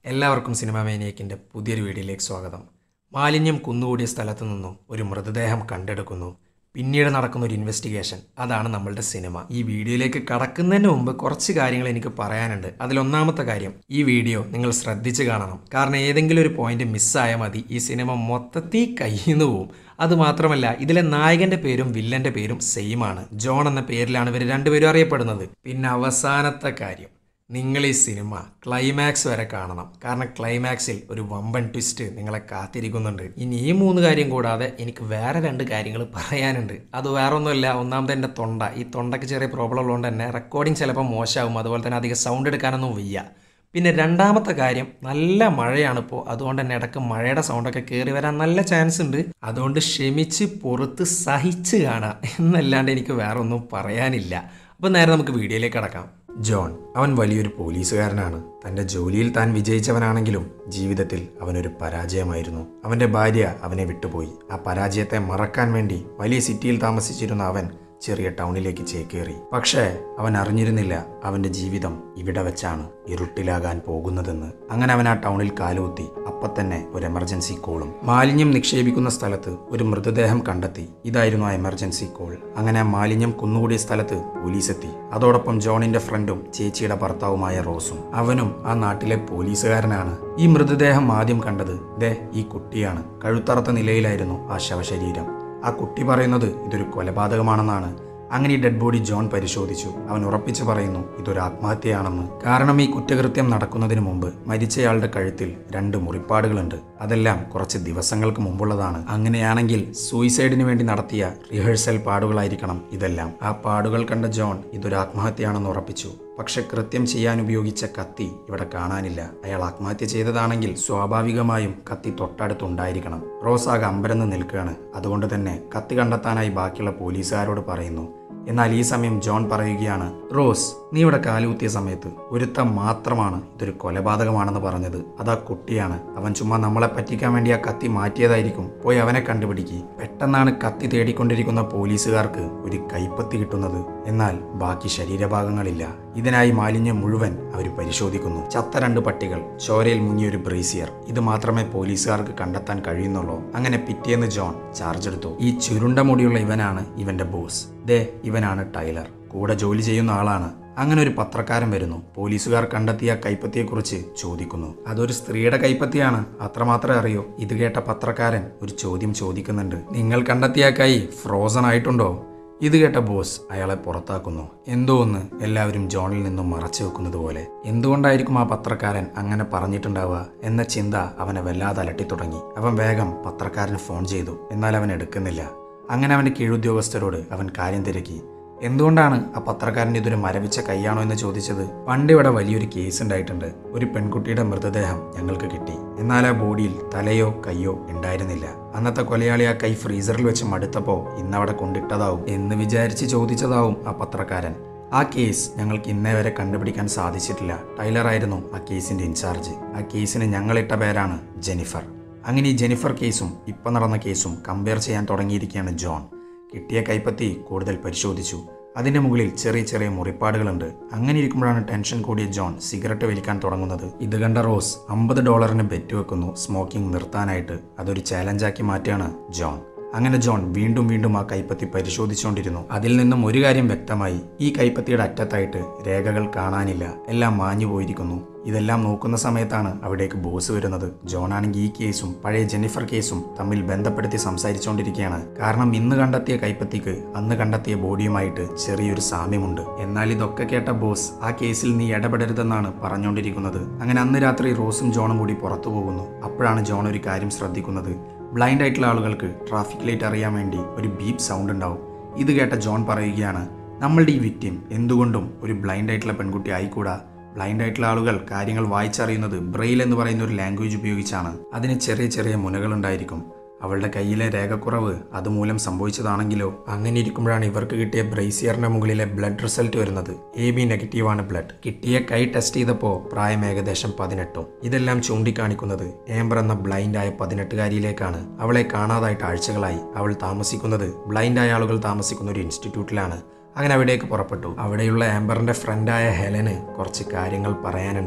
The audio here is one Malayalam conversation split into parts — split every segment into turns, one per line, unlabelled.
എല്ലാവർക്കും സിനിമ മേനിയക്കിൻ്റെ പുതിയൊരു വീഡിയോയിലേക്ക് സ്വാഗതം മാലിന്യം കുന്നുകൂടിയ സ്ഥലത്തു നിന്നും ഒരു മൃതദേഹം കണ്ടെടുക്കുന്നു പിന്നീട് നടക്കുന്ന ഒരു ഇൻവെസ്റ്റിഗേഷൻ അതാണ് നമ്മളുടെ സിനിമ ഈ വീഡിയോയിലേക്ക് കടക്കുന്നതിന് മുമ്പ് കുറച്ച് കാര്യങ്ങൾ എനിക്ക് പറയാനുണ്ട് അതിലൊന്നാമത്തെ കാര്യം ഈ വീഡിയോ നിങ്ങൾ ശ്രദ്ധിച്ച് കാണണം കാരണം ഏതെങ്കിലും ഒരു പോയിന്റ് മിസ്സായാൽ മതി ഈ സിനിമ മൊത്തത്തിൽ കയ്യിൽ നിന്ന് പോവും അതുമാത്രമല്ല ഇതിലെ നായകന്റെ പേരും വില്ലന്റെ പേരും സെയിം ആണ് ജോൺ എന്ന പേരിലാണ് ഇവർ രണ്ടുപേരും അറിയപ്പെടുന്നത് പിന്നെ അവസാനത്തെ കാര്യം നിങ്ങൾ ഈ സിനിമ ക്ലൈമാക്സ് വരെ കാണണം കാരണം ക്ലൈമാക്സിൽ ഒരു വമ്പൻ ട്വിസ്റ്റ് നിങ്ങളെ കാത്തിരിക്കുന്നുണ്ട് ഇനി ഈ മൂന്ന് കാര്യം കൂടാതെ എനിക്ക് വേറെ രണ്ട് കാര്യങ്ങൾ പറയാനുണ്ട് അത് വേറെ ഒന്നുമില്ല ഒന്നാമത് എൻ്റെ തൊണ്ട ഈ തൊണ്ടയ്ക്ക് ചെറിയ പ്രോബ്ലം ഉള്ളതുകൊണ്ട് തന്നെ റെക്കോർഡിംഗ് ചിലപ്പോൾ മോശമാവും അതുപോലെ തന്നെ അധികം സൗണ്ട് എടുക്കാനൊന്നും വയ്യ പിന്നെ രണ്ടാമത്തെ കാര്യം നല്ല മഴയാണ് ഇപ്പോൾ അതുകൊണ്ട് തന്നെ ഇടയ്ക്ക് മഴയുടെ സൗണ്ടൊക്കെ കയറി വരാൻ നല്ല ചാൻസ് ഉണ്ട് അതുകൊണ്ട് ക്ഷമിച്ച് പുറത്ത് സഹിച്ച് കാണാം എന്നല്ലാണ്ട് എനിക്ക് വേറെ ഒന്നും പറയാനില്ല അപ്പോൾ നേരെ നമുക്ക് വീഡിയോയിലേക്ക് കടക്കാം ജോൺ അവൻ വലിയൊരു പോലീസുകാരനാണ് തൻ്റെ ജോലിയിൽ താൻ വിജയിച്ചവനാണെങ്കിലും ജീവിതത്തിൽ അവനൊരു പരാജയമായിരുന്നു അവൻ്റെ ഭാര്യ അവനെ വിട്ടുപോയി ആ പരാജയത്തെ മറക്കാൻ വേണ്ടി വലിയ സിറ്റിയിൽ താമസിച്ചിരുന്ന അവൻ ചെറിയ ടൗണിലേക്ക് ചേക്കേറി പക്ഷേ അവൻ അറിഞ്ഞിരുന്നില്ല അവന്റെ ജീവിതം ഇവിടെ വെച്ചാണ് ഇരുട്ടിലാകാൻ പോകുന്നതെന്ന് അങ്ങനെ അവൻ ആ ടൗണിൽ കാലുകുത്തി അപ്പൊ തന്നെ ഒരു എമർജൻസി കോളും മാലിന്യം നിക്ഷേപിക്കുന്ന സ്ഥലത്ത് ഒരു മൃതദേഹം കണ്ടെത്തി ഇതായിരുന്നു ആ എമർജൻസി കോൾ അങ്ങനെ ആ മാലിന്യം കുന്നുകൂടിയ സ്ഥലത്ത് പോലീസ് എത്തി അതോടൊപ്പം ജോണിന്റെ ഫ്രണ്ടും ചേച്ചിയുടെ ഭർത്താവുമായ റോസും അവനും ആ നാട്ടിലെ പോലീസുകാരനാണ് ഈ മൃതദേഹം ആദ്യം കണ്ടത് ദേ ഈ കുട്ടിയാണ് കഴുത്തറത്ത നിലയിലായിരുന്നു ആ ശവശരീരം ആ കുട്ടി പറയുന്നത് ഇതൊരു കൊലപാതകമാണെന്നാണ് അങ്ങനെ ഈ ഡെഡ് ബോഡി ജോൺ പരിശോധിച്ചു അവൻ ഉറപ്പിച്ചു പറയുന്നു ഇതൊരു ആത്മഹത്യയാണെന്ന് കാരണം ഈ കുറ്റകൃത്യം നടക്കുന്നതിന് മുമ്പ് മരിച്ചയാളുടെ കഴുത്തിൽ രണ്ട് മുറിപ്പാടുകളുണ്ട് അതെല്ലാം കുറച്ച് ദിവസങ്ങൾക്ക് മുമ്പുള്ളതാണ് അങ്ങനെയാണെങ്കിൽ സൂയിസൈഡിന് വേണ്ടി നടത്തിയ റിഹേഴ്സൽ പാടുകളായിരിക്കണം ഇതെല്ലാം ആ പാടുകൾ കണ്ട ജോൺ ഇതൊരു ആത്മഹത്യയാണെന്ന് ഉറപ്പിച്ചു പക്ഷെ കൃത്യം ചെയ്യാൻ ഉപയോഗിച്ച കത്തി ഇവിടെ കാണാനില്ല അയാൾ ആത്മഹത്യ ചെയ്തതാണെങ്കിൽ സ്വാഭാവികമായും കത്തി തൊട്ടടുത്തുണ്ടായിരിക്കണം റോസ് ആകെ അമ്പരന്ന് നിൽക്കുകയാണ് അതുകൊണ്ട് തന്നെ കത്തി കണ്ടെത്താനായി ബാക്കിയുള്ള പോലീസുകാരോട് പറയുന്നു എന്നാൽ ഈ സമയം ജോൺ പറയുകയാണ് റോസ് നീ ഇവിടെ കാലുകുത്തിയ സമയത്ത് ഒരുത്തം മാത്രമാണ് ഇതൊരു കൊലപാതകമാണെന്ന് പറഞ്ഞത് അതാ കുട്ടിയാണ് അവൻ ചുമ്മാ നമ്മളെ പറ്റിക്കാൻ വേണ്ടി ആ കത്തി മാറ്റിയതായിരിക്കും പോയി അവനെ കണ്ടുപിടിക്കുക പെട്ടെന്നാണ് കത്തി തേടിക്കൊണ്ടിരിക്കുന്ന പോലീസുകാർക്ക് ഒരു കൈപ്പത്തി കിട്ടുന്നത് എന്നാൽ ബാക്കി ശരീരഭാഗങ്ങളില്ല ഇതിനായി മാലിന്യം മുഴുവൻ അവർ പരിശോധിക്കുന്നു ചത്ത രണ്ട് പട്ടികൾ ചോരയിൽ മുങ്ങിയ ഒരു ബ്രേസിയർ ഇത് മാത്രമേ പോലീസുകാർക്ക് കണ്ടെത്താൻ കഴിയുന്നുള്ളൂ അങ്ങനെ പിറ്റേന്ന് ജോൺ ചാർജ് എടുത്തു ഈ ചുരുണ്ട മുടിയുള്ള ഇവനാണ് ഇവന്റെ ബോസ് ദേ ഇവനാണ് ടൈലർ കൂടെ ജോലി ചെയ്യുന്ന ആളാണ് അങ്ങനെ ഒരു പത്രക്കാരൻ വരുന്നു പോലീസുകാർ കണ്ടെത്തിയ കൈപ്പത്തിയെക്കുറിച്ച് ചോദിക്കുന്നു അതൊരു സ്ത്രീയുടെ കൈപ്പത്തിയാണ് അത്രമാത്രമേ അറിയോ ഇത് കേട്ട പത്രക്കാരൻ ഒരു ചോദ്യം ചോദിക്കുന്നുണ്ട് നിങ്ങൾ കണ്ടെത്തിയ കൈ ഫ്രോസൺ ആയിട്ടുണ്ടോ ഇത് കേട്ട ബോസ് അയാളെ പുറത്താക്കുന്നു എന്തോ ഒന്ന് എല്ലാവരും ജോണിൽ നിന്നും മറച്ചു വെക്കുന്നത് പോലെ എന്തുകൊണ്ടായിരിക്കും ആ പത്രക്കാരൻ അങ്ങനെ പറഞ്ഞിട്ടുണ്ടാവുക എന്ന ചിന്ത അവനെ വല്ലാതെ അലട്ടി തുടങ്ങി അവൻ വേഗം പത്രക്കാരന് ഫോൺ ചെയ്തു എന്നാൽ അവൻ എടുക്കുന്നില്ല അങ്ങനെ അവൻ്റെ കീഴുദ്യോഗസ്ഥരോട് അവൻ കാര്യം തിരക്കി എന്തുകൊണ്ടാണ് ആ പത്രക്കാരൻ ഇതൊരു മരവിച്ച കൈയാണോ എന്ന് ചോദിച്ചത് പണ്ട് ഇവിടെ വലിയൊരു കേസ് ഉണ്ടായിട്ടുണ്ട് ഒരു പെൺകുട്ടിയുടെ മൃതദേഹം ഞങ്ങൾക്ക് കിട്ടി എന്നാൽ ആ ബോഡിയിൽ തലയോ കയ്യോ ഉണ്ടായിരുന്നില്ല അന്നത്തെ കൊലയാളി ആ കൈ ഫ്രീസറിൽ വെച്ച് മടുത്തപ്പോൾ ഇന്നവിടെ കൊണ്ടിട്ടതാവും എന്ന് വിചാരിച്ച് ചോദിച്ചതാവും ആ പത്രക്കാരൻ ആ കേസ് ഞങ്ങൾക്ക് ഇന്നേ വരെ കണ്ടുപിടിക്കാൻ സാധിച്ചിട്ടില്ല ടൈലറായിരുന്നു ആ കേസിന്റെ ഇൻചാർജ് ആ കേസിന് ഞങ്ങളിട്ട പേരാണ് ജെനിഫർ അങ്ങനെ ഈ ജെനിഫർ കേസും ഇപ്പം നടന്ന കേസും കമ്പയർ ചെയ്യാൻ തുടങ്ങിയിരിക്കുകയാണ് ജോൺ കിട്ടിയ കൈപ്പത്തി കൂടുതൽ പരിശോധിച്ചു അതിന്റെ മുകളിൽ ചെറിയ ചെറിയ മുറിപ്പാടുകളുണ്ട് അങ്ങനെ ഇരിക്കുമ്പോഴാണ് ടെൻഷൻ കൂടിയ ജോൺ സിഗരറ്റ് വലിക്കാൻ തുടങ്ങുന്നത് ഇത് കണ്ട റോസ് അമ്പത് ഡോളറിന് ബെറ്റ് വെക്കുന്നു സ്മോക്കിംഗ് നിർത്താനായിട്ട് അതൊരു ചാലഞ്ചാക്കി മാറ്റിയാണ് ജോൺ അങ്ങനെ ജോൺ വീണ്ടും വീണ്ടും ആ കൈപ്പത്തി പരിശോധിച്ചുകൊണ്ടിരുന്നു അതിൽ നിന്നും ഒരു കാര്യം വ്യക്തമായി ഈ കൈപ്പത്തിയുടെ അറ്റത്തായിട്ട് രേഖകൾ കാണാനില്ല എല്ലാം മാഞ്ഞു പോയിരിക്കുന്നു ഇതെല്ലാം നോക്കുന്ന സമയത്താണ് അവിടേക്ക് ബോസ് വരുന്നത് ജോൺ ആണെങ്കിൽ ഈ കേസും പഴയ ജെന്നിഫർ കേസും തമ്മിൽ ബന്ധപ്പെടുത്തി സംസാരിച്ചുകൊണ്ടിരിക്കുകയാണ് കാരണം ഇന്ന് കണ്ടെത്തിയ കൈപ്പത്തിക്ക് അന്ന് കണ്ടെത്തിയ ബോഡിയുമായിട്ട് ചെറിയൊരു സാമ്യമുണ്ട് എന്നാൽ ഇതൊക്കെ കേട്ട ബോസ് ആ കേസിൽ നീ ഇടപെടരുതെന്നാണ് പറഞ്ഞുകൊണ്ടിരിക്കുന്നത് അങ്ങനെ അന്ന് രാത്രി റോസും ജോണും കൂടി പുറത്തു പോകുന്നു അപ്പോഴാണ് ജോൺ ഒരു കാര്യം ശ്രദ്ധിക്കുന്നത് ബ്ലൈൻഡ് ആയിട്ടുള്ള ആളുകൾക്ക് ട്രാഫിക് ലൈറ്റ് അറിയാൻ വേണ്ടി ഒരു ബീപ്പ് സൗണ്ട് ഉണ്ടാവും ഇത് കേട്ട ജോൺ പറയുകയാണ് നമ്മളുടെ ഈ വിക്റ്റിം എന്തുകൊണ്ടും ഒരു ബ്ലൈൻഡ് ആയിട്ടുള്ള പെൺകുട്ടി ആയിക്കൂടാ ബ്ലൈൻഡ് ആയിട്ടുള്ള ആളുകൾ കാര്യങ്ങൾ വായിച്ചറിയുന്നത് ബ്രെയിൽ എന്ന് പറയുന്ന ഒരു ലാംഗ്വേജ് ഉപയോഗിച്ചാണ് അതിന് ചെറിയ ചെറിയ മുനകളുണ്ടായിരിക്കും അവളുടെ കയ്യിലെ രേഖക്കുറവ് അതുമൂലം സംഭവിച്ചതാണെങ്കിലോ അങ്ങനെ ഇരിക്കുമ്പോഴാണ് ഇവർക്ക് കിട്ടിയ ബ്രേസിയറിന്റെ മുകളിലെ ബ്ലഡ് റിസൾട്ട് വരുന്നത് എ ബി നെഗറ്റീവാണ് ബ്ലഡ് കിട്ടിയ കൈ ടെസ്റ്റ് ചെയ്തപ്പോൾ പ്രായം ഏകദേശം പതിനെട്ടും ഇതെല്ലാം ചൂണ്ടിക്കാണിക്കുന്നത് ഏംബർ എന്ന ബ്ലൈൻഡ് ആയ പതിനെട്ടുകാരിയിലേക്കാണ് അവളെ കാണാതായിട്ട് ആഴ്ചകളായി അവൾ താമസിക്കുന്നത് ബ്ലൈൻഡ് ആയ ആളുകൾ താമസിക്കുന്ന ഒരു ഇൻസ്റ്റിറ്റ്യൂട്ടിലാണ് അങ്ങനെ അവിടേക്ക് പുറപ്പെട്ടു അവിടെയുള്ള ആംബറിന്റെ ഫ്രണ്ടായ ഹെലന് കുറച്ച് കാര്യങ്ങൾ പറയാനുണ്ട്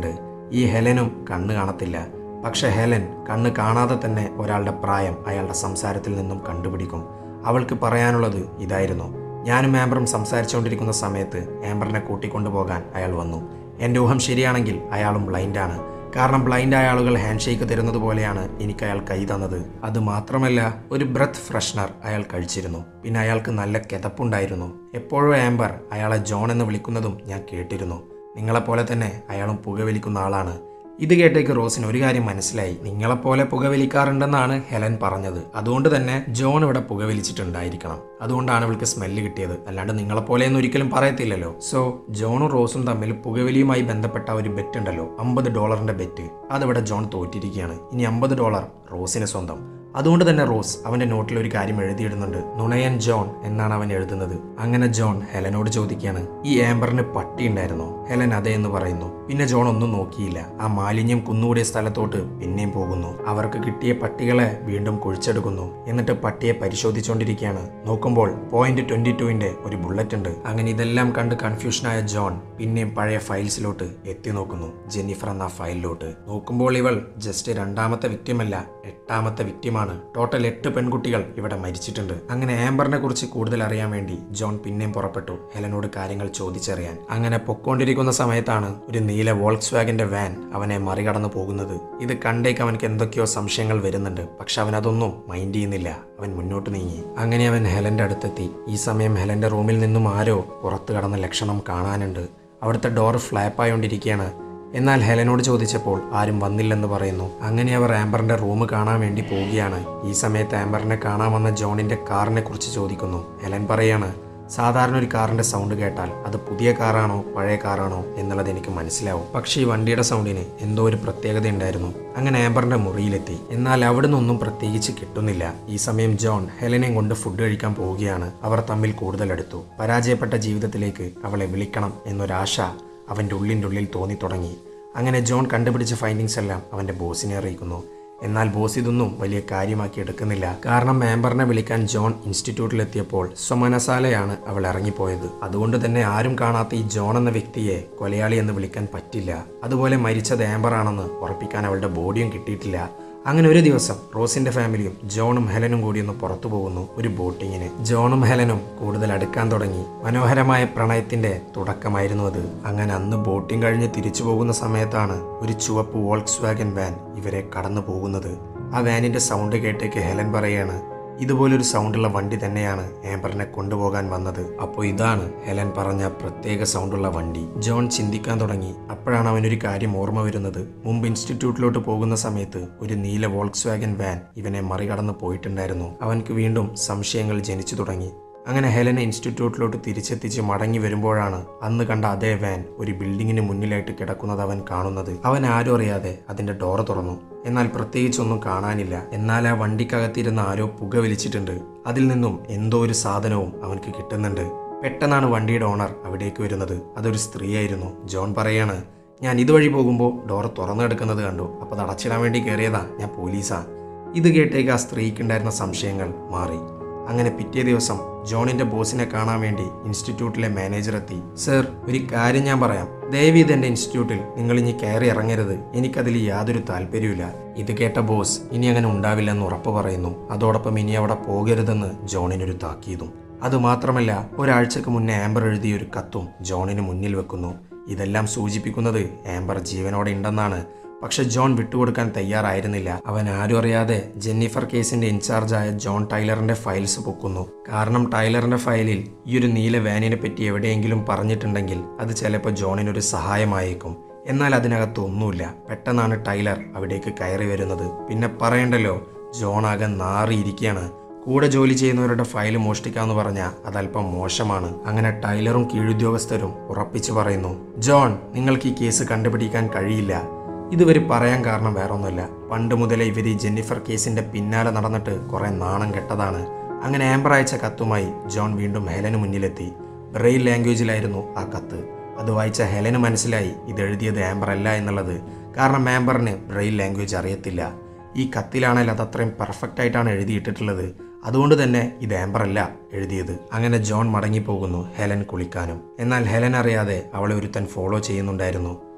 ഈ ഹെലനും കണ്ണ് കാണത്തില്ല പക്ഷെ ഹെലൻ കണ്ണ് കാണാതെ തന്നെ ഒരാളുടെ പ്രായം അയാളുടെ സംസാരത്തിൽ നിന്നും കണ്ടുപിടിക്കും അവൾക്ക് പറയാനുള്ളത് ഇതായിരുന്നു ഞാനും ആംബറും സംസാരിച്ചുകൊണ്ടിരിക്കുന്ന സമയത്ത് ആംബറിനെ കൂട്ടിക്കൊണ്ടുപോകാൻ അയാൾ വന്നു എൻ്റെ ഊഹം ശരിയാണെങ്കിൽ അയാളും ബ്ലൈൻഡാണ് കാരണം ബ്ലൈൻഡായ ആളുകൾ ഹാൻഡ് ഷേക്ക് തരുന്നത് പോലെയാണ് എനിക്ക് അയാൾ കൈ തന്നത് അത് മാത്രമല്ല ഒരു ബ്രത്ത് ഫ്രഷ്നർ അയാൾ കഴിച്ചിരുന്നു പിന്നെ അയാൾക്ക് നല്ല കിതപ്പുണ്ടായിരുന്നു എപ്പോഴും ആംബർ അയാളെ ജോൺ എന്ന് വിളിക്കുന്നതും ഞാൻ കേട്ടിരുന്നു നിങ്ങളെപ്പോലെ തന്നെ അയാളും പുകവലിക്കുന്ന ആളാണ് ഇത് കേട്ടേക്ക് റോസിന് ഒരു കാര്യം മനസ്സിലായി നിങ്ങളെപ്പോലെ പുകവലിക്കാറുണ്ടെന്നാണ് ഹെലൻ പറഞ്ഞത് അതുകൊണ്ട് തന്നെ ജോൺ ഇവിടെ പുകവലിച്ചിട്ടുണ്ടായിരിക്കണം അതുകൊണ്ടാണ് ഇവൾക്ക് സ്മെല്ല് കിട്ടിയത് അല്ലാണ്ട് നിങ്ങളെപ്പോലെയൊന്നും ഒരിക്കലും പറയത്തില്ലല്ലോ സോ ജോണും റോസും തമ്മിൽ പുകവലിയുമായി ബന്ധപ്പെട്ട ഒരു ബെറ്റ് ഉണ്ടല്ലോ അമ്പത് ഡോളറിന്റെ ബെറ്റ് അതിവിടെ ജോൺ തോറ്റിരിക്കുകയാണ് ഇനി അമ്പത് ഡോളർ റോസിന് സ്വന്തം അതുകൊണ്ട് തന്നെ റോസ് അവന്റെ നോട്ടിൽ ഒരു കാര്യം എഴുതിയിടുന്നുണ്ട് നുണയൻ ജോൺ എന്നാണ് അവൻ എഴുതുന്നത് അങ്ങനെ ജോൺ ഹെലനോട് ചോദിക്കുകയാണ് ഈ ആംബറിന് പട്ടി ഉണ്ടായിരുന്നോ ഹെലൻ അതെ എന്ന് പറയുന്നു പിന്നെ ജോൺ ഒന്നും നോക്കിയില്ല ആ മാലിന്യം കുന്നുകൂടിയ സ്ഥലത്തോട്ട് പിന്നെയും പോകുന്നു അവർക്ക് കിട്ടിയ പട്ടികളെ വീണ്ടും കുഴിച്ചെടുക്കുന്നു എന്നിട്ട് പട്ടിയെ പരിശോധിച്ചുകൊണ്ടിരിക്കുകയാണ് നോക്കുമ്പോൾ പോയിന്റ് ട്വന്റി ടുവിന്റെ ഒരു ബുള്ളറ്റ് ഉണ്ട് അങ്ങനെ ഇതെല്ലാം കണ്ട് കൺഫ്യൂഷനായ ജോൺ പിന്നെയും പഴയ ഫയൽസിലോട്ട് എത്തി നോക്കുന്നു ജെന്നിഫർ എന്ന ഫയലിലോട്ട് നോക്കുമ്പോൾ ഇവൾ ജസ്റ്റ് രണ്ടാമത്തെ വിക്റ്റിമല്ല എട്ടാമത്തെ വിക്റ്റിമാണ് ടോട്ടൽ എട്ട് പെൺകുട്ടികൾ ഇവിടെ മരിച്ചിട്ടുണ്ട് അങ്ങനെ ആംബറിനെ കുറിച്ച് കൂടുതൽ അറിയാൻ വേണ്ടി ജോൺ പിന്നെയും പുറപ്പെട്ടു ഹെലനോട് കാര്യങ്ങൾ ചോദിച്ചറിയാൻ അങ്ങനെ പൊക്കോണ്ടിരിക്കുന്ന സമയത്താണ് ഒരു നീല വോൾക്സ് വാഗന്റെ വാൻ അവനെ മറികടന്നു പോകുന്നത് ഇത് കണ്ടേക്ക് അവനക്ക് എന്തൊക്കെയോ സംശയങ്ങൾ വരുന്നുണ്ട് പക്ഷെ അവൻ അതൊന്നും മൈൻഡ് ചെയ്യുന്നില്ല അവൻ മുന്നോട്ട് നീങ്ങി അങ്ങനെ അവൻ ഹെലന്റെ അടുത്തെത്തി ഈ സമയം ഹെലന്റെ റൂമിൽ നിന്നും ആരോ പുറത്തു കടന്ന ലക്ഷണം കാണാനുണ്ട് അവിടുത്തെ ഡോർ ഫ്ലാപ്പായോണ്ടിരിക്കുകയാണ് എന്നാൽ ഹെലനോട് ചോദിച്ചപ്പോൾ ആരും വന്നില്ലെന്ന് പറയുന്നു അങ്ങനെ അവർ ആംബറിന്റെ റൂം കാണാൻ വേണ്ടി പോവുകയാണ് ഈ സമയത്ത് ആംബറിനെ കാണാൻ വന്ന ജോണിന്റെ കാറിനെ കുറിച്ച് ചോദിക്കുന്നു ഹെലൻ പറയാണ് സാധാരണ ഒരു കാറിന്റെ സൗണ്ട് കേട്ടാൽ അത് പുതിയ കാറാണോ പഴയ കാറാണോ എന്നുള്ളത് എനിക്ക് മനസ്സിലാവും പക്ഷേ ഈ വണ്ടിയുടെ സൗണ്ടിന് എന്തോ ഒരു പ്രത്യേകത ഉണ്ടായിരുന്നു അങ്ങനെ ആംബറിന്റെ മുറിയിലെത്തി എന്നാൽ അവിടെ നിന്നൊന്നും പ്രത്യേകിച്ച് കിട്ടുന്നില്ല ഈ സമയം ജോൺ ഹെലനെയും കൊണ്ട് ഫുഡ് കഴിക്കാൻ പോവുകയാണ് അവർ തമ്മിൽ കൂടുതൽ അടുത്തു പരാജയപ്പെട്ട ജീവിതത്തിലേക്ക് അവളെ വിളിക്കണം എന്നൊരാശ അവൻ്റെ ഉള്ളിൻ്റെ ഉള്ളിൽ തോന്നി തുടങ്ങി അങ്ങനെ ജോൺ കണ്ടുപിടിച്ച ഫൈൻഡിങ്സ് എല്ലാം അവൻ്റെ ബോസിനെ അറിയിക്കുന്നു എന്നാൽ ബോസ് ഇതൊന്നും വലിയ കാര്യമാക്കി എടുക്കുന്നില്ല കാരണം മേമ്പറിനെ വിളിക്കാൻ ജോൺ ഇൻസ്റ്റിറ്റ്യൂട്ടിലെത്തിയപ്പോൾ സ്വമനസാലയാണ് അവൾ ഇറങ്ങിപ്പോയത് അതുകൊണ്ട് തന്നെ ആരും കാണാത്ത ഈ ജോൺ എന്ന വ്യക്തിയെ കൊലയാളി എന്ന് വിളിക്കാൻ പറ്റില്ല അതുപോലെ മരിച്ചത് ആംബറാണെന്ന് ഉറപ്പിക്കാൻ അവളുടെ ബോഡിയും കിട്ടിയിട്ടില്ല അങ്ങനെ ഒരു ദിവസം റോസിന്റെ ഫാമിലിയും ജോണും ഹെലനും കൂടി ഒന്ന് പുറത്തു പോകുന്നു ഒരു ബോട്ടിങ്ങിന് ജോണും ഹെലനും കൂടുതൽ അടുക്കാൻ തുടങ്ങി മനോഹരമായ പ്രണയത്തിന്റെ തുടക്കമായിരുന്നു അത് അങ്ങനെ അന്ന് ബോട്ടിംഗ് കഴിഞ്ഞ് തിരിച്ചു പോകുന്ന സമയത്താണ് ഒരു ചുവപ്പ് വോൾക്സ് വാഗൻ വാൻ ഇവരെ കടന്നു പോകുന്നത് ആ വാനിന്റെ സൗണ്ട് കേട്ടേക്ക് ഹെലൻ പറയാണ് ഇതുപോലൊരു സൗണ്ടുള്ള വണ്ടി തന്നെയാണ് ആംബറിനെ കൊണ്ടുപോകാൻ വന്നത് അപ്പോൾ ഇതാണ് ഹെലൻ പറഞ്ഞ പ്രത്യേക സൗണ്ടുള്ള വണ്ടി ജോൺ ചിന്തിക്കാൻ തുടങ്ങി അപ്പോഴാണ് അവനൊരു കാര്യം ഓർമ്മ വരുന്നത് മുമ്പ് ഇൻസ്റ്റിറ്റ്യൂട്ടിലോട്ട് പോകുന്ന സമയത്ത് ഒരു നീല വോൾക്സ് വാഗൻ വാൻ ഇവനെ മറികടന്ന് പോയിട്ടുണ്ടായിരുന്നു അവൻക്ക് വീണ്ടും സംശയങ്ങൾ ജനിച്ചു തുടങ്ങി അങ്ങനെ ഹെലനെ ഇൻസ്റ്റിറ്റ്യൂട്ടിലോട്ട് തിരിച്ചെത്തിച്ച് മടങ്ങി വരുമ്പോഴാണ് അന്ന് കണ്ട അതേ വാൻ ഒരു ബിൽഡിങ്ങിന് മുന്നിലായിട്ട് കിടക്കുന്നത് അവൻ കാണുന്നത് അവൻ ആരും അറിയാതെ അതിന്റെ ഡോർ തുറന്നു എന്നാൽ പ്രത്യേകിച്ചൊന്നും കാണാനില്ല എന്നാൽ ആ വണ്ടിക്കകത്തിരുന്ന ആരോ പുക വലിച്ചിട്ടുണ്ട് അതിൽ നിന്നും എന്തോ ഒരു സാധനവും അവൻക്ക് കിട്ടുന്നുണ്ട് പെട്ടെന്നാണ് വണ്ടിയുടെ ഓണർ അവിടേക്ക് വരുന്നത് അതൊരു സ്ത്രീയായിരുന്നു ജോൺ പറയാണ് ഞാൻ ഇതുവഴി പോകുമ്പോൾ ഡോർ തുറന്നു കിടക്കുന്നത് കണ്ടു അപ്പോൾ അത് അടച്ചിടാൻ വേണ്ടി കയറിയതാ ഞാൻ പോലീസാ ഇത് കേട്ടേക്ക് ആ സ്ത്രീക്കുണ്ടായിരുന്ന സംശയങ്ങൾ മാറി അങ്ങനെ പിറ്റേ ദിവസം ജോണിന്റെ ബോസിനെ കാണാൻ വേണ്ടി ഇൻസ്റ്റിറ്റ്യൂട്ടിലെ മാനേജർ എത്തി സർ ഒരു കാര്യം ഞാൻ പറയാം ദയവ് ഇത് എൻ്റെ ഇൻസ്റ്റിറ്റ്യൂട്ടിൽ നിങ്ങൾ ഇനി കയറി ഇറങ്ങരുത് എനിക്കതിൽ യാതൊരു താല്പര്യമില്ല ഇത് കേട്ട ബോസ് ഇനി അങ്ങനെ ഉണ്ടാവില്ലെന്ന് ഉറപ്പ് പറയുന്നു അതോടൊപ്പം ഇനി അവിടെ പോകരുതെന്ന് ജോണിനൊരു താക്കീതും അതുമാത്രമല്ല ഒരാഴ്ചക്ക് മുന്നേ ആംബർ എഴുതിയ ഒരു കത്തും ജോണിന് മുന്നിൽ വെക്കുന്നു ഇതെല്ലാം സൂചിപ്പിക്കുന്നത് ആംബർ ജീവനോടെ ഉണ്ടെന്നാണ് പക്ഷെ ജോൺ വിട്ടുകൊടുക്കാൻ തയ്യാറായിരുന്നില്ല അവൻ ആരും അറിയാതെ ജെന്നിഫർ കേസിന്റെ ഇൻചാർജായ ജോൺ ടൈലറിന്റെ ഫയൽസ് പൊക്കുന്നു കാരണം ടൈലറിന്റെ ഫയലിൽ ഈ ഒരു നീല വാനിനെ പറ്റി എവിടെയെങ്കിലും പറഞ്ഞിട്ടുണ്ടെങ്കിൽ അത് ചിലപ്പോൾ ജോണിനൊരു സഹായമായേക്കും എന്നാൽ അതിനകത്ത് ഒന്നുമില്ല പെട്ടെന്നാണ് ടൈലർ അവിടേക്ക് കയറി വരുന്നത് പിന്നെ പറയണ്ടല്ലോ ജോൺ ആകെ നാറിയിരിക്കുകയാണ് കൂടെ ജോലി ചെയ്യുന്നവരുടെ ഫയൽ മോഷ്ടിക്കാന്ന് പറഞ്ഞാൽ അതല്പം മോശമാണ് അങ്ങനെ ടൈലറും കീഴുദ്യോഗസ്ഥരും ഉറപ്പിച്ചു പറയുന്നു ജോൺ നിങ്ങൾക്ക് ഈ കേസ് കണ്ടുപിടിക്കാൻ കഴിയില്ല ഇതുവരെ പറയാൻ കാരണം വേറൊന്നുമില്ല പണ്ട് മുതലേ ഇവർ ഈ ജെന്നിഫർ കേസിന്റെ പിന്നാലെ നടന്നിട്ട് കുറെ നാണം കെട്ടതാണ് അങ്ങനെ ആംബർ അയച്ച കത്തുമായി ജോൺ വീണ്ടും ഹെലന് മുന്നിലെത്തി ബ്രെയിൽ ലാംഗ്വേജിലായിരുന്നു ആ കത്ത് അത് വായിച്ച ഹെലന് മനസ്സിലായി ഇത് എഴുതിയത് ആംബർ അല്ല എന്നുള്ളത് കാരണം ആംബറിന് ബ്രെയിൽ ലാംഗ്വേജ് അറിയത്തില്ല ഈ കത്തിലാണെങ്കിൽ അത് അത്രയും പെർഫെക്റ്റ് ആയിട്ടാണ് എഴുതിയിട്ടിട്ടുള്ളത് അതുകൊണ്ട് തന്നെ ഇത് ആംബർ അല്ല എഴുതിയത് അങ്ങനെ ജോൺ മടങ്ങിപ്പോകുന്നു ഹെലൻ കുളിക്കാനും എന്നാൽ ഹെലൻ അറിയാതെ അവളെ ഒരുത്തൻ ഫോളോ ചെയ്യുന്നുണ്ടായിരുന്നു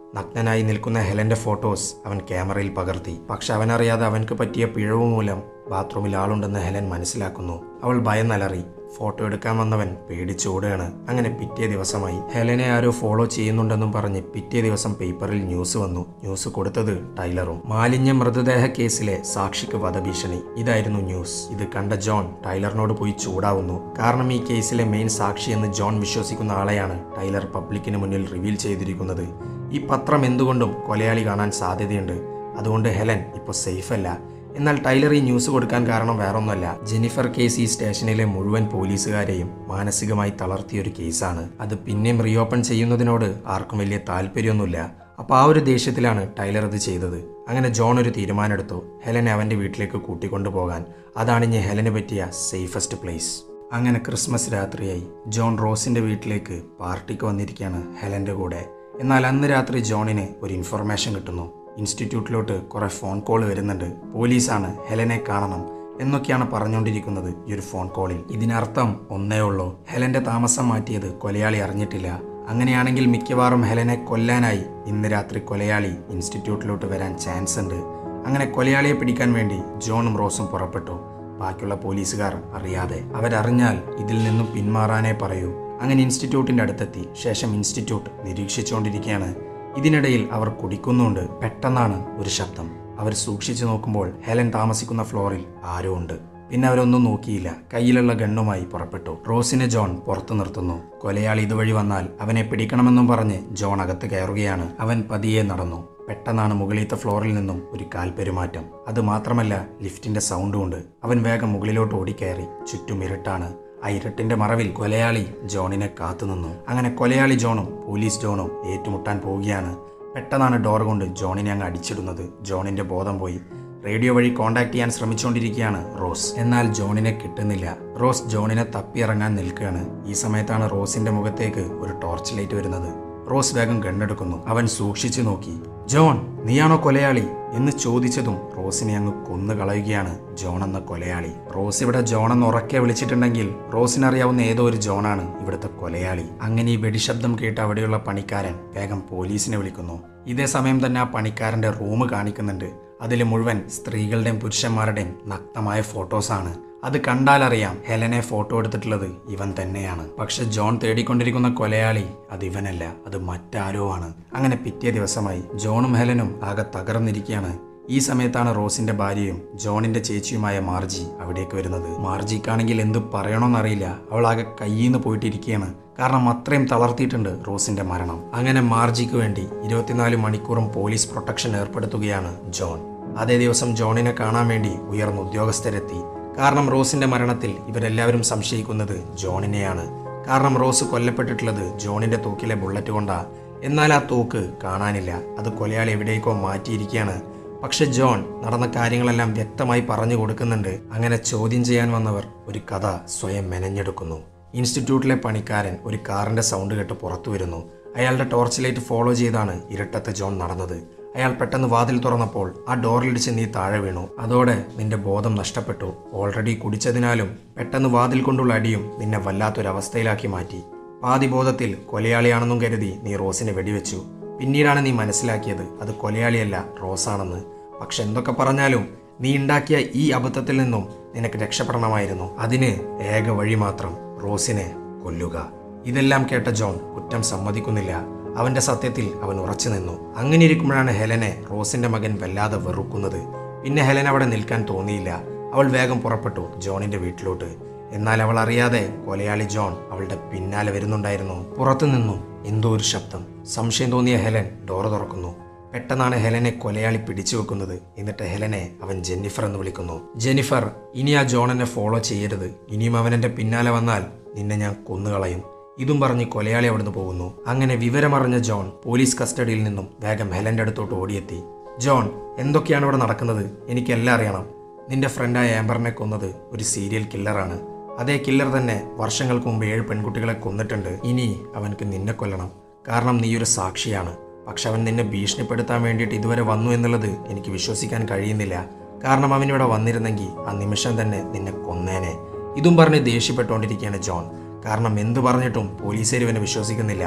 നഗ്നനായി നിൽക്കുന്ന ഹെലന്റെ ഫോട്ടോസ് അവൻ ക്യാമറയിൽ പകർത്തി പക്ഷെ അവനറിയാതെ അവൻക്ക് പറ്റിയ പിഴവ് മൂലം ബാത്റൂമിൽ ആളുണ്ടെന്ന് ഹെലൻ മനസ്സിലാക്കുന്നു അവൾ ഭയന്നലറി ഫോട്ടോ എടുക്കാൻ വന്നവൻ പേടിച്ചോടുകയാണ് അങ്ങനെ പിറ്റേ ദിവസമായി ഹെലനെ ആരോ ഫോളോ ചെയ്യുന്നുണ്ടെന്നും പറഞ്ഞ് പിറ്റേ ദിവസം പേപ്പറിൽ ന്യൂസ് വന്നു ന്യൂസ് കൊടുത്തത് ടൈലറും മാലിന്യ മൃതദേഹ കേസിലെ സാക്ഷിക്ക് വധഭീഷണി ഇതായിരുന്നു ന്യൂസ് ഇത് കണ്ട ജോൺ ടൈലറിനോട് പോയി ചൂടാവുന്നു കാരണം ഈ കേസിലെ മെയിൻ സാക്ഷി എന്ന് ജോൺ വിശ്വസിക്കുന്ന ആളെയാണ് ടൈലർ പബ്ലിക്കിന് മുന്നിൽ റിവീൽ ചെയ്തിരിക്കുന്നത് ഈ പത്രം എന്തുകൊണ്ടും കൊലയാളി കാണാൻ സാധ്യതയുണ്ട് അതുകൊണ്ട് ഹെലൻ ഇപ്പോൾ സേഫ് അല്ല എന്നാൽ ടൈലർ ഈ ന്യൂസ് കൊടുക്കാൻ കാരണം വേറൊന്നുമല്ല ജെനിഫർ കേസ് ഈ സ്റ്റേഷനിലെ മുഴുവൻ പോലീസുകാരെയും മാനസികമായി തളർത്തിയ ഒരു കേസാണ് അത് പിന്നെയും റീഓപ്പൺ ചെയ്യുന്നതിനോട് ആർക്കും വലിയ താല്പര്യമൊന്നുമില്ല അപ്പോൾ ആ ഒരു ദേഷ്യത്തിലാണ് ടൈലർ അത് ചെയ്തത് അങ്ങനെ ജോൺ ഒരു തീരുമാനമെടുത്തു ഹെലനെ അവൻ്റെ വീട്ടിലേക്ക് കൂട്ടിക്കൊണ്ടു പോകാൻ അതാണ് ഇനി ഹെലന് പറ്റിയ സേഫസ്റ്റ് പ്ലേസ് അങ്ങനെ ക്രിസ്മസ് രാത്രിയായി ജോൺ റോസിന്റെ വീട്ടിലേക്ക് പാർട്ടിക്ക് വന്നിരിക്കുകയാണ് ഹെലന്റെ കൂടെ എന്നാൽ അന്ന് രാത്രി ജോണിന് ഒരു ഇൻഫർമേഷൻ കിട്ടുന്നു ഇൻസ്റ്റിറ്റ്യൂട്ടിലോട്ട് കുറെ ഫോൺ കോൾ വരുന്നുണ്ട് പോലീസാണ് ഹെലനെ കാണണം എന്നൊക്കെയാണ് പറഞ്ഞുകൊണ്ടിരിക്കുന്നത് ഈ ഒരു ഫോൺ കോളിൽ ഇതിനർത്ഥം ഒന്നേ ഉള്ളൂ ഹെലന്റെ താമസം മാറ്റിയത് കൊലയാളി അറിഞ്ഞിട്ടില്ല അങ്ങനെയാണെങ്കിൽ മിക്കവാറും ഹെലനെ കൊല്ലാനായി ഇന്ന് രാത്രി കൊലയാളി ഇൻസ്റ്റിറ്റ്യൂട്ടിലോട്ട് വരാൻ ചാൻസ് ഉണ്ട് അങ്ങനെ കൊലയാളിയെ പിടിക്കാൻ വേണ്ടി ജോണും റോസും പുറപ്പെട്ടു ബാക്കിയുള്ള പോലീസുകാർ അറിയാതെ അവരറിഞ്ഞാൽ ഇതിൽ നിന്നും പിന്മാറാനേ പറയൂ അങ്ങനെ ഇൻസ്റ്റിറ്റ്യൂട്ടിന്റെ അടുത്തെത്തി ശേഷം ഇൻസ്റ്റിറ്റ്യൂട്ട് നിരീക്ഷിച്ചുകൊണ്ടിരിക്കുകയാണ് ഇതിനിടയിൽ അവർ കുടിക്കുന്നുണ്ട് പെട്ടെന്നാണ് ഒരു ശബ്ദം അവർ സൂക്ഷിച്ചു നോക്കുമ്പോൾ ഹെലൻ താമസിക്കുന്ന ഫ്ലോറിൽ ആരോ ഉണ്ട് പിന്നെ അവരൊന്നും നോക്കിയില്ല കയ്യിലുള്ള ഗണ്ണുമായി പുറപ്പെട്ടു റോസിനെ ജോൺ പുറത്തു നിർത്തുന്നു കൊലയാളി ഇതുവഴി വന്നാൽ അവനെ പിടിക്കണമെന്നും പറഞ്ഞ് ജോൺ അകത്ത് കയറുകയാണ് അവൻ പതിയെ നടന്നു പെട്ടെന്നാണ് മുകളിലത്തെ ഫ്ലോറിൽ നിന്നും ഒരു കാൽപെരുമാറ്റം അത് മാത്രമല്ല ലിഫ്റ്റിന്റെ സൗണ്ടും ഉണ്ട് അവൻ വേഗം മുകളിലോട്ട് ഓടിക്കയറി ചുറ്റും ഇരുട്ടാണ് ആ ഇരുട്ടിന്റെ മറവിൽ കൊലയാളി ജോണിനെ കാത്തുനിന്നു അങ്ങനെ കൊലയാളി ജോണും പോലീസ് ജോണും ഏറ്റുമുട്ടാൻ പോവുകയാണ് പെട്ടെന്നാണ് ഡോർ കൊണ്ട് ജോണിനെ അങ്ങ് അടിച്ചിടുന്നത് ജോണിന്റെ ബോധം പോയി റേഡിയോ വഴി കോണ്ടാക്ട് ചെയ്യാൻ ശ്രമിച്ചുകൊണ്ടിരിക്കുകയാണ് റോസ് എന്നാൽ ജോണിനെ കിട്ടുന്നില്ല റോസ് ജോണിനെ തപ്പിയിറങ്ങാൻ നിൽക്കുകയാണ് ഈ സമയത്താണ് റോസിന്റെ മുഖത്തേക്ക് ഒരു ടോർച്ച് ലൈറ്റ് വരുന്നത് റോസ് വേഗം ഗണ്ണെടുക്കുന്നു അവൻ സൂക്ഷിച്ചു നോക്കി ജോൺ നീയാണോ കൊലയാളി എന്ന് ചോദിച്ചതും റോസിനെ അങ്ങ് കൊന്നു കളയുകയാണ് ജോൺ എന്ന കൊലയാളി റോസ് ഇവിടെ ജോൺ എന്ന് ഉറക്കെ വിളിച്ചിട്ടുണ്ടെങ്കിൽ റോസിനറിയാവുന്ന ഏതോ ഒരു ജോണാണ് ഇവിടുത്തെ കൊലയാളി അങ്ങനെ ഈ വെടിശബ്ദം കേട്ട് അവിടെയുള്ള പണിക്കാരൻ വേഗം പോലീസിനെ വിളിക്കുന്നു ഇതേ സമയം തന്നെ ആ പണിക്കാരന്റെ റൂം കാണിക്കുന്നുണ്ട് അതിൽ മുഴുവൻ സ്ത്രീകളുടെയും പുരുഷന്മാരുടെയും നഗ്നമായ ഫോട്ടോസാണ് അത് കണ്ടാലറിയാം ഹെലനെ ഫോട്ടോ എടുത്തിട്ടുള്ളത് ഇവൻ തന്നെയാണ് പക്ഷെ ജോൺ തേടിക്കൊണ്ടിരിക്കുന്ന കൊലയാളി അത് ഇവനല്ല അത് മറ്റാരോ ആണ് അങ്ങനെ പിറ്റേ ദിവസമായി ജോണും ഹെലനും ആകെ തകർന്നിരിക്കുകയാണ് ഈ സമയത്താണ് റോസിന്റെ ഭാര്യയും ജോണിന്റെ ചേച്ചിയുമായ മാർജി അവിടേക്ക് വരുന്നത് മാർജിക്കാണെങ്കിൽ എന്ത് പറയണമെന്നറിയില്ല അവൾ ആകെ കയ്യിൽ നിന്ന് പോയിട്ടിരിക്കുകയാണ് കാരണം അത്രയും തളർത്തിയിട്ടുണ്ട് റോസിന്റെ മരണം അങ്ങനെ മാർജിക്ക് വേണ്ടി ഇരുപത്തിനാല് മണിക്കൂറും പോലീസ് പ്രൊട്ടക്ഷൻ ഏർപ്പെടുത്തുകയാണ് ജോൺ അതേ ദിവസം ജോണിനെ കാണാൻ വേണ്ടി ഉയർന്ന ഉദ്യോഗസ്ഥരെത്തി കാരണം റോസിന്റെ മരണത്തിൽ ഇവരെല്ലാവരും സംശയിക്കുന്നത് ജോണിനെയാണ് കാരണം റോസ് കൊല്ലപ്പെട്ടിട്ടുള്ളത് ജോണിന്റെ തൂക്കിലെ ബുള്ളറ്റ് കൊണ്ടാ എന്നാൽ ആ തൂക്ക് കാണാനില്ല അത് കൊലയാളി എവിടേക്കോ മാറ്റിയിരിക്കുകയാണ് പക്ഷെ ജോൺ നടന്ന കാര്യങ്ങളെല്ലാം വ്യക്തമായി പറഞ്ഞു കൊടുക്കുന്നുണ്ട് അങ്ങനെ ചോദ്യം ചെയ്യാൻ വന്നവർ ഒരു കഥ സ്വയം മെനഞ്ഞെടുക്കുന്നു ഇൻസ്റ്റിറ്റ്യൂട്ടിലെ പണിക്കാരൻ ഒരു കാറിന്റെ സൗണ്ട് കേട്ട് പുറത്തു വരുന്നു അയാളുടെ ടോർച്ച് ലൈറ്റ് ഫോളോ ചെയ്താണ് ഇരട്ടത്ത് ജോൺ നടന്നത് അയാൾ പെട്ടെന്ന് വാതിൽ തുറന്നപ്പോൾ ആ ഡോറിലിടിച്ച് നീ താഴെ വീണു അതോടെ നിന്റെ ബോധം നഷ്ടപ്പെട്ടു ഓൾറെഡി കുടിച്ചതിനാലും പെട്ടെന്ന് വാതിൽ കൊണ്ടുള്ള അടിയും നിന്നെ വല്ലാത്തൊരവസ്ഥയിലാക്കി മാറ്റി പാതി ബോധത്തിൽ കൊലയാളിയാണെന്നും കരുതി നീ റോസിനെ വെടിവെച്ചു പിന്നീടാണ് നീ മനസ്സിലാക്കിയത് അത് കൊലയാളിയല്ല റോസാണെന്ന് പക്ഷെ എന്തൊക്കെ പറഞ്ഞാലും നീ ഉണ്ടാക്കിയ ഈ അബദ്ധത്തിൽ നിന്നും നിനക്ക് രക്ഷപ്പെടണമായിരുന്നു അതിന് ഏക വഴി മാത്രം റോസിനെ കൊല്ലുക ഇതെല്ലാം കേട്ട ജോൺ കുറ്റം സമ്മതിക്കുന്നില്ല അവന്റെ സത്യത്തിൽ അവൻ ഉറച്ചു നിന്നു അങ്ങനെ ഇരിക്കുമ്പോഴാണ് ഹെലനെ റോസിന്റെ മകൻ വല്ലാതെ വെറുക്കുന്നത് പിന്നെ ഹെലൻ അവിടെ നിൽക്കാൻ തോന്നിയില്ല അവൾ വേഗം പുറപ്പെട്ടു ജോണിന്റെ വീട്ടിലോട്ട് എന്നാൽ അവൾ അറിയാതെ കൊലയാളി ജോൺ അവളുടെ പിന്നാലെ വരുന്നുണ്ടായിരുന്നു പുറത്തു നിന്നും എന്തോ ഒരു ശബ്ദം സംശയം തോന്നിയ ഹെലൻ ഡോർ തുറക്കുന്നു പെട്ടെന്നാണ് ഹെലനെ കൊലയാളി പിടിച്ചു വെക്കുന്നത് എന്നിട്ട് ഹെലനെ അവൻ ജെന്നിഫർ എന്ന് വിളിക്കുന്നു ജെന്നിഫർ ഇനി ആ ജോൺ ഫോളോ ചെയ്യരുത് ഇനിയും അവൻ എന്റെ പിന്നാലെ വന്നാൽ നിന്നെ ഞാൻ കൊന്നുകളയും ഇതും പറഞ്ഞ് കൊലയാളി അവിടുന്ന് പോകുന്നു അങ്ങനെ വിവരമറിഞ്ഞ ജോൺ പോലീസ് കസ്റ്റഡിയിൽ നിന്നും വേഗം ഹെലന്റെ അടുത്തോട്ട് ഓടിയെത്തി ജോൺ എന്തൊക്കെയാണ് ഇവിടെ നടക്കുന്നത് എനിക്കെല്ലാം അറിയണം നിന്റെ ഫ്രണ്ടായ ആംബറിനെ കൊന്നത് ഒരു സീരിയൽ കില്ലറാണ് അതേ കില്ലർ തന്നെ വർഷങ്ങൾക്ക് മുമ്പ് ഏഴ് പെൺകുട്ടികളെ കൊന്നിട്ടുണ്ട് ഇനി അവനക്ക് നിന്നെ കൊല്ലണം കാരണം നീ ഒരു സാക്ഷിയാണ് പക്ഷെ അവൻ നിന്നെ ഭീഷണിപ്പെടുത്താൻ വേണ്ടിയിട്ട് ഇതുവരെ വന്നു എന്നുള്ളത് എനിക്ക് വിശ്വസിക്കാൻ കഴിയുന്നില്ല കാരണം അവൻ ഇവിടെ വന്നിരുന്നെങ്കിൽ ആ നിമിഷം തന്നെ നിന്നെ കൊന്നേനെ ഇതും പറഞ്ഞ് ദേഷ്യപ്പെട്ടുകൊണ്ടിരിക്കുകയാണ് ജോൺ കാരണം എന്ത് പറഞ്ഞിട്ടും പോലീസുകാർ ഇവനെ വിശ്വസിക്കുന്നില്ല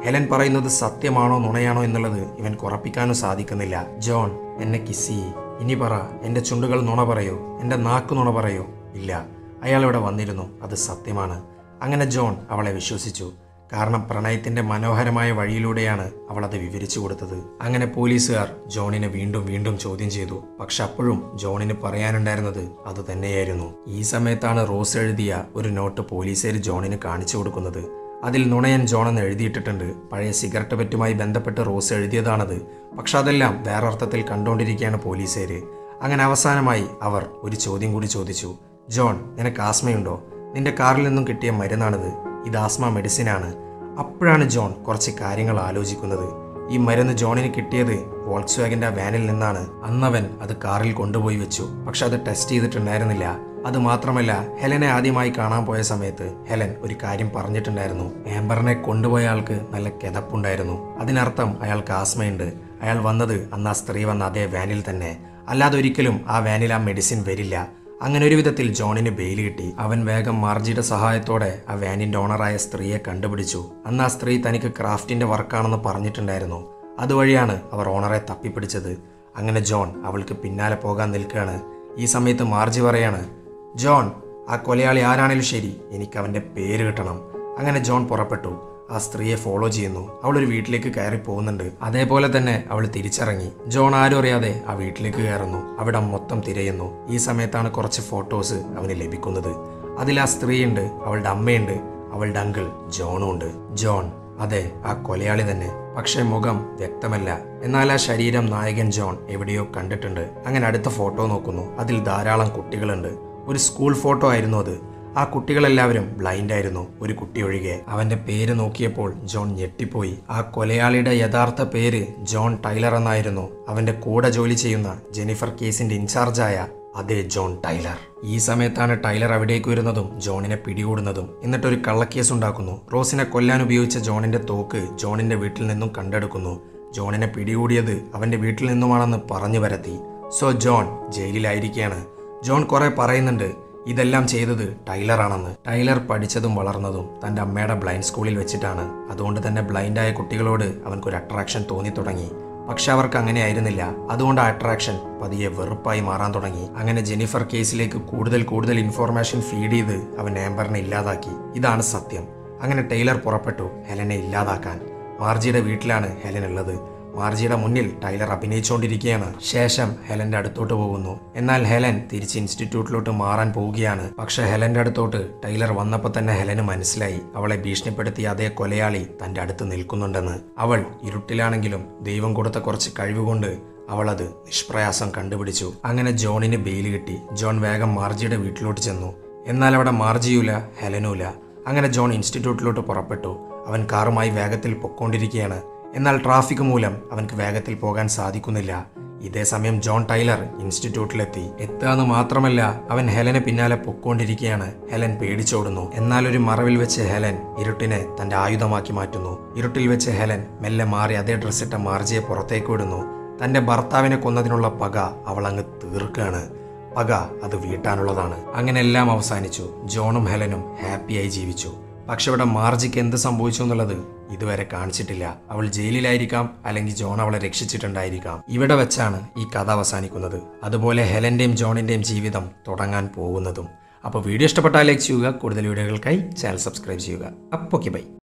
ഹെലൻ പറയുന്നത് സത്യമാണോ നുണയാണോ എന്നുള്ളത് ഇവൻ ഉറപ്പിക്കാനും സാധിക്കുന്നില്ല ജോൺ എന്നെ കിസ് ചെയ്യ് ഇനി പറ എൻ്റെ ചുണ്ടുകൾ നുണ പറയോ എൻ്റെ നാക്ക് നുണ പറയോ ഇല്ല അയാൾ ഇവിടെ വന്നിരുന്നു അത് സത്യമാണ് അങ്ങനെ ജോൺ അവളെ വിശ്വസിച്ചു കാരണം പ്രണയത്തിന്റെ മനോഹരമായ വഴിയിലൂടെയാണ് അവൾ അത് വിവരിച്ചു കൊടുത്തത് അങ്ങനെ പോലീസുകാർ ജോണിനെ വീണ്ടും വീണ്ടും ചോദ്യം ചെയ്തു പക്ഷെ അപ്പോഴും ജോണിന് പറയാനുണ്ടായിരുന്നത് അത് തന്നെയായിരുന്നു ഈ സമയത്താണ് റോസ് എഴുതിയ ഒരു നോട്ട് പോലീസുകാർ ജോണിന് കാണിച്ചു കൊടുക്കുന്നത് അതിൽ നുണയൻ ജോണെന്ന് എഴുതിയിട്ടിട്ടുണ്ട് പഴയ സിഗരറ്റ് പറ്റുമായി ബന്ധപ്പെട്ട് റോസ് എഴുതിയതാണത് പക്ഷെ അതെല്ലാം വേറെ അർത്ഥത്തിൽ കണ്ടുകൊണ്ടിരിക്കുകയാണ് പോലീസുകാര് അങ്ങനെ അവസാനമായി അവർ ഒരു ചോദ്യം കൂടി ചോദിച്ചു ജോൺ നിനക്ക് ആസ്മയുണ്ടോ നിന്റെ കാറിൽ നിന്നും കിട്ടിയ മരുന്നാണിത് ഇത് ആസ്മ മെഡിസിനാണ് അപ്പോഴാണ് ജോൺ കുറച്ച് കാര്യങ്ങൾ ആലോചിക്കുന്നത് ഈ മരുന്ന് ജോണിന് കിട്ടിയത് വോൾക്സ് വാഗിന്റെ വാനിൽ നിന്നാണ് അന്നവൻ അത് കാറിൽ കൊണ്ടുപോയി വെച്ചു പക്ഷെ അത് ടെസ്റ്റ് ചെയ്തിട്ടുണ്ടായിരുന്നില്ല അത് മാത്രമല്ല ഹെലനെ ആദ്യമായി കാണാൻ പോയ സമയത്ത് ഹെലൻ ഒരു കാര്യം പറഞ്ഞിട്ടുണ്ടായിരുന്നു ആംബറിനെ കൊണ്ടുപോയ ആൾക്ക് നല്ല കിതപ്പുണ്ടായിരുന്നു അതിനർത്ഥം അയാൾക്ക് ആസ്മയുണ്ട് അയാൾ വന്നത് അന്ന് ആ സ്ത്രീ വന്ന അതേ വാനിൽ തന്നെ അല്ലാതെ ഒരിക്കലും ആ വാനിൽ ആ മെഡിസിൻ വരില്ല അങ്ങനെ ഒരു വിധത്തിൽ ജോണിന് ബെയിൽ കിട്ടി അവൻ വേഗം മാർജിയുടെ സഹായത്തോടെ ആ വാനിന്റെ ഓണറായ സ്ത്രീയെ കണ്ടുപിടിച്ചു അന്ന് ആ സ്ത്രീ തനിക്ക് ക്രാഫ്റ്റിന്റെ വർക്കാണെന്ന് പറഞ്ഞിട്ടുണ്ടായിരുന്നു അതുവഴിയാണ് അവർ ഓണറെ തപ്പിപ്പിടിച്ചത് അങ്ങനെ ജോൺ അവൾക്ക് പിന്നാലെ പോകാൻ നിൽക്കുകയാണ് ഈ സമയത്ത് മാർജി പറയാണ് ജോൺ ആ കൊലയാളി ആരാണേലും ശരി എനിക്ക് അവന്റെ പേര് കിട്ടണം അങ്ങനെ ജോൺ പുറപ്പെട്ടു ആ സ്ത്രീയെ ഫോളോ ചെയ്യുന്നു അവൾ ഒരു വീട്ടിലേക്ക് കയറി പോകുന്നുണ്ട് അതേപോലെ തന്നെ അവൾ തിരിച്ചിറങ്ങി ജോൺ ആരും അറിയാതെ ആ വീട്ടിലേക്ക് കയറുന്നു അവിടെ മൊത്തം തിരയുന്നു ഈ സമയത്താണ് കുറച്ച് ഫോട്ടോസ് അവന് ലഭിക്കുന്നത് അതിൽ ആ സ്ത്രീയുണ്ട് അവളുടെ അമ്മയുണ്ട് അവളുടെ അങ്കിൾ ജോണും ഉണ്ട് ജോൺ അതെ ആ കൊലയാളി തന്നെ പക്ഷേ മുഖം വ്യക്തമല്ല എന്നാൽ ആ ശരീരം നായകൻ ജോൺ എവിടെയോ കണ്ടിട്ടുണ്ട് അങ്ങനെ അടുത്ത ഫോട്ടോ നോക്കുന്നു അതിൽ ധാരാളം കുട്ടികളുണ്ട് ഒരു സ്കൂൾ ഫോട്ടോ ആയിരുന്നു അത് ആ കുട്ടികളെല്ലാവരും ബ്ലൈൻഡ് ആയിരുന്നു ഒരു കുട്ടി ഒഴികെ അവന്റെ പേര് നോക്കിയപ്പോൾ ജോൺ ഞെട്ടിപ്പോയി ആ കൊലയാളിയുടെ യഥാർത്ഥ പേര് ജോൺ ടൈലർ എന്നായിരുന്നു അവന്റെ കൂടെ ജോലി ചെയ്യുന്ന ജെനിഫർ കേസിന്റെ ഇൻചാർജായ അതേ ജോൺ ടൈലർ ഈ സമയത്താണ് ടൈലർ അവിടേക്ക് വരുന്നതും ജോണിനെ പിടികൂടുന്നതും എന്നിട്ടൊരു കള്ളക്കേസ് ഉണ്ടാക്കുന്നു റോസിനെ കൊല്ലാൻ ഉപയോഗിച്ച ജോണിന്റെ തോക്ക് ജോണിന്റെ വീട്ടിൽ നിന്നും കണ്ടെടുക്കുന്നു ജോണിനെ പിടികൂടിയത് അവന്റെ വീട്ടിൽ നിന്നുമാണെന്ന് പറഞ്ഞു വരത്തി സോ ജോൺ ജയിലിലായിരിക്കുകയാണ് ജോൺ കുറെ പറയുന്നുണ്ട് ഇതെല്ലാം ചെയ്തത് ടൈലറാണെന്ന് ടൈലർ പഠിച്ചതും വളർന്നതും തന്റെ അമ്മയുടെ ബ്ലൈൻഡ് സ്കൂളിൽ വെച്ചിട്ടാണ് അതുകൊണ്ട് തന്നെ ബ്ലൈൻഡായ കുട്ടികളോട് അവൻക്കൊരു അട്രാക്ഷൻ തോന്നി തുടങ്ങി പക്ഷെ അവർക്ക് അങ്ങനെ ആയിരുന്നില്ല അതുകൊണ്ട് ആ അട്രാക്ഷൻ പതിയെ വെറുപ്പായി മാറാൻ തുടങ്ങി അങ്ങനെ ജെനിഫർ കേസിലേക്ക് കൂടുതൽ കൂടുതൽ ഇൻഫോർമേഷൻ ഫീഡ് ചെയ്ത് അവൻ ആംബറിനെ ഇല്ലാതാക്കി ഇതാണ് സത്യം അങ്ങനെ ടൈലർ പുറപ്പെട്ടു ഹെലനെ ഇല്ലാതാക്കാൻ മാർജിയുടെ വീട്ടിലാണ് ഹെലൻ ഉള്ളത് മാർജിയുടെ മുന്നിൽ ടൈലർ അഭിനയിച്ചുകൊണ്ടിരിക്കുകയാണ് ശേഷം ഹെലന്റെ അടുത്തോട്ട് പോകുന്നു എന്നാൽ ഹെലൻ തിരിച്ച് ഇൻസ്റ്റിറ്റ്യൂട്ടിലോട്ട് മാറാൻ പോവുകയാണ് പക്ഷെ ഹെലന്റെ അടുത്തോട്ട് ടൈലർ വന്നപ്പോൾ തന്നെ ഹെലന് മനസ്സിലായി അവളെ ഭീഷണിപ്പെടുത്തിയ അതേ കൊലയാളി തന്റെ അടുത്ത് നിൽക്കുന്നുണ്ടെന്ന് അവൾ ഇരുട്ടിലാണെങ്കിലും ദൈവം കൊടുത്ത കുറച്ച് കഴിവുകൊണ്ട് അവൾ അത് നിഷ്പ്രയാസം കണ്ടുപിടിച്ചു അങ്ങനെ ജോണിന് ബെയിൽ കിട്ടി ജോൺ വേഗം മാർജിയുടെ വീട്ടിലോട്ട് ചെന്നു എന്നാൽ അവിടെ മാർജിയൂല ഹെലനൂല അങ്ങനെ ജോൺ ഇൻസ്റ്റിറ്റ്യൂട്ടിലോട്ട് പുറപ്പെട്ടു അവൻ കാറുമായി വേഗത്തിൽ പൊക്കോണ്ടിരിക്കുകയാണ് എന്നാൽ ട്രാഫിക് മൂലം അവൻക്ക് വേഗത്തിൽ പോകാൻ സാധിക്കുന്നില്ല ഇതേ സമയം ജോൺ ടൈലർ ഇൻസ്റ്റിറ്റ്യൂട്ടിലെത്തി എത്താന്ന് മാത്രമല്ല അവൻ ഹെലന് പിന്നാലെ പൊക്കോണ്ടിരിക്കുകയാണ് ഹെലൻ പേടിച്ചോടുന്നു എന്നാൽ ഒരു മറവിൽ വെച്ച് ഹെലൻ ഇരുട്ടിനെ തന്റെ ആയുധമാക്കി മാറ്റുന്നു ഇരുട്ടിൽ വെച്ച് ഹെലൻ മെല്ലെ മാറി അതേ ഡ്രസ്സിട്ട മാർജിയെ പുറത്തേക്ക് വിടുന്നു തന്റെ ഭർത്താവിനെ കൊന്നതിനുള്ള പക അവൾ അങ്ങ് തീർക്കാണ് പക അത് വീട്ടാനുള്ളതാണ് അങ്ങനെ എല്ലാം അവസാനിച്ചു ജോണും ഹെലനും ഹാപ്പിയായി ജീവിച്ചു പക്ഷെ ഇവിടെ മാർജിക്ക് എന്ത് സംഭവിച്ചു എന്നുള്ളത് ഇതുവരെ കാണിച്ചിട്ടില്ല അവൾ ജയിലിലായിരിക്കാം അല്ലെങ്കിൽ ജോൺ അവളെ രക്ഷിച്ചിട്ടുണ്ടായിരിക്കാം ഇവിടെ വെച്ചാണ് ഈ കഥ അവസാനിക്കുന്നത് അതുപോലെ ഹെലന്റെയും ജോണിന്റെയും ജീവിതം തുടങ്ങാൻ പോകുന്നതും അപ്പോൾ വീഡിയോ ഇഷ്ടപ്പെട്ടാൽ ലൈക്ക് ചെയ്യുക കൂടുതൽ വീഡിയോകൾക്കായി ചാനൽ സബ്സ്ക്രൈബ് ചെയ്യുക അപ്പോൾ ബൈ